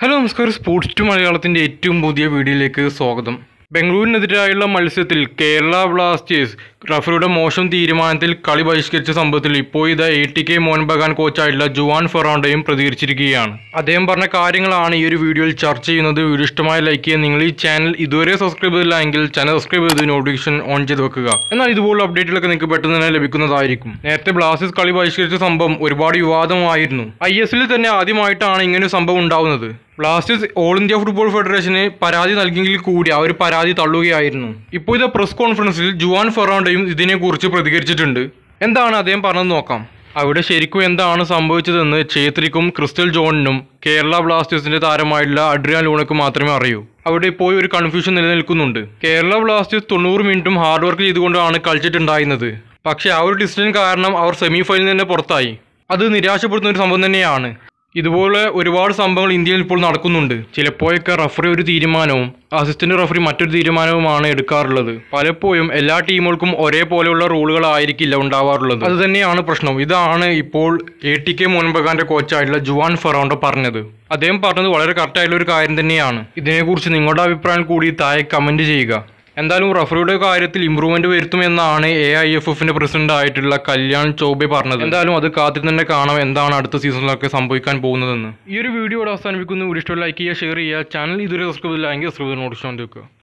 hello നമസ്കാരം sports to മലയാളത്തിൻ്റെ ഏറ്റവും പുതിയ വീഡിയോയിലേക്ക് സ്വാഗതം ബംഗളൂരിനെതിരായുള്ള മത്സരത്തിൽ കേരള ബ്ലാസ്റ്റേഴ്സ് റഫറിയുടെ മോശം തീരുമാനത്തിൽ കളി ബഹിഷ്കരിച്ച സംഭവത്തിൽ ഇപ്പോൾ ഇത് A T K Mohun Bagan കോച്ചായിട്ടുള്ള ജുവാൻ ഫെറാണ്ടോയും പ്രതികരിച്ചിരിക്കുകയാണ് അദ്ദേഹം പറഞ്ഞ കാര്യങ്ങളാണ് ഈ ഒരു വീഡിയോയിൽ ചർച്ച ചെയ്യുന്നത് വീഡിയോ ഇഷ്ടമായ ലൈക്ക് ചെയ്യുക നിങ്ങൾ ഈ ചാനൽ ഇതുവരെ സബ്സ്ക്രൈബ് ചെയ്തില്ല എങ്കിൽ ചാനൽ സബ്സ്ക്രൈബ് ചെയ്ത് നോട്ടിഫിക്കേഷൻ ഓൺ ചെയ്ത് വെക്കുക എന്നാൽ ഇതുപോലുള്ള അപ്ഡേറ്റുകളൊക്കെ നിങ്ങൾക്ക് പെട്ടെന്ന് തന്നെ ലഭിക്കുന്നതായിരിക്കും നേരത്തെ ബ്ലാസ്റ്റേഴ്സ് കളി ബഹിഷ്കരിച്ച സംഭവം ഒരുപാട് വിവാദമായിരുന്നു ഐ എസ് എല്ലിൽ തന്നെ ആദ്യമായിട്ടാണ് ഇങ്ങനെ ഒരു സംഭവം ഉണ്ടാവുന്നത് ബ്ലാസ്റ്റേഴ്സ് ഓൾ ഇന്ത്യ ഫുട്ബോൾ ഫെഡറേഷന് പരാതി നൽകിയെങ്കിൽ കൂടി അവർ പരാതി തള്ളുകയായിരുന്നു ഇപ്പോൾ ഇത് പ്രസ് കോൺഫറൻസിൽ ജുവാൻ ഫെറാണ്ടോയും ഇതിനെക്കുറിച്ച് പ്രതികരിച്ചിട്ടുണ്ട് എന്താണ് അദ്ദേഹം പറഞ്ഞത് നോക്കാം അവിടെ ശരിക്കും എന്താണ് സംഭവിച്ചതെന്ന് ഛേത്രിക്കും ക്രിസ്റ്റൽ ജോണിനും കേരള ബ്ലാസ്റ്റേഴ്സിന്റെ താരമായിട്ടുള്ള അഡ്രിയാൻ ലൂണയ്ക്കും മാത്രമേ അറിയൂ അവിടെ ഇപ്പോൾ ഒരു കൺഫ്യൂഷൻ നിലനിൽക്കുന്നുണ്ട് കേരള ബ്ലാസ്റ്റേഴ്സ് തൊണ്ണൂറ് മിനിറ്റും ഹാർഡ് വർക്ക് ചെയ്തുകൊണ്ടാണ് കളിച്ചിട്ടുണ്ടായിരുന്നത് പക്ഷേ ആ ഒരു ഡിസിഷൻ കാരണം അവർ സെമി ഫൈനലിൽ തന്നെ പുറത്തായി അത് നിരാശപ്പെടുത്തുന്ന ഒരു സംഭവം തന്നെയാണ് ഇതുപോലെ ഒരുപാട് സംഭവങ്ങൾ ഇന്ത്യയിൽ ഇപ്പോൾ നടക്കുന്നുണ്ട് ചിലപ്പോഴൊക്കെ റഫറി ഒരു തീരുമാനവും അസിസ്റ്റന്റ് റഫറി മറ്റൊരു തീരുമാനവുമാണ് എടുക്കാറുള്ളത് പലപ്പോഴും എല്ലാ ടീമുകൾക്കും ഒരേപോലെയുള്ള റൂളുകളായിരിക്കില്ല ഉണ്ടാവാറുള്ളത് അത് തന്നെയാണ് പ്രശ്നം ഇതാണ് ഇപ്പോൾ എ ടി കെ മോഹൻ ബഗാന്റെ കോച്ചായിട്ടുള്ള ജുവാൻ ഫെറോണ്ടോ പറഞ്ഞത് അദ്ദേഹം പറഞ്ഞത് വളരെ കറക്റ്റായിട്ടുള്ള ഒരു കാര്യം തന്നെയാണ് ഇതിനെക്കുറിച്ച് നിങ്ങളുടെ അഭിപ്രായം കൂടി താഴെ കമന്റ് ചെയ്യുക എന്തായാലും റഫറിയുടെ കാര്യത്തിൽ ഇമ്പ്രൂവ്മെന്റ് വരുത്തുമെന്നാണ് എ ഐ എഫ് എഫിന്റെ പ്രസിഡന്റ് ആയിട്ടുള്ള കല്യാൺ ചൗബെ പറഞ്ഞത് എന്തായാലും അത് കാത്തിട്ട് തന്നെ കാണാം എന്താണ് അടുത്ത സീസണിലൊക്കെ സംഭവിക്കാൻ പോകുന്നതെന്ന് ഈ ഒരു വീഡിയോ ഇവിടെ അവസാനിപ്പിക്കുന്നു വീഡിയോ ഇഷ്ടം ലൈക്ക് ചെയ്യുക ഷെയർ ചെയ്യുക ചാനൽ ഇതുവരെ സബ്സ്ക്രൈബ് ചെയ്തില്ല എങ്കിൽ സബ്സ്ക്രൈബ് നോട്ടിഫിക്കേഷൻ വെക്കുക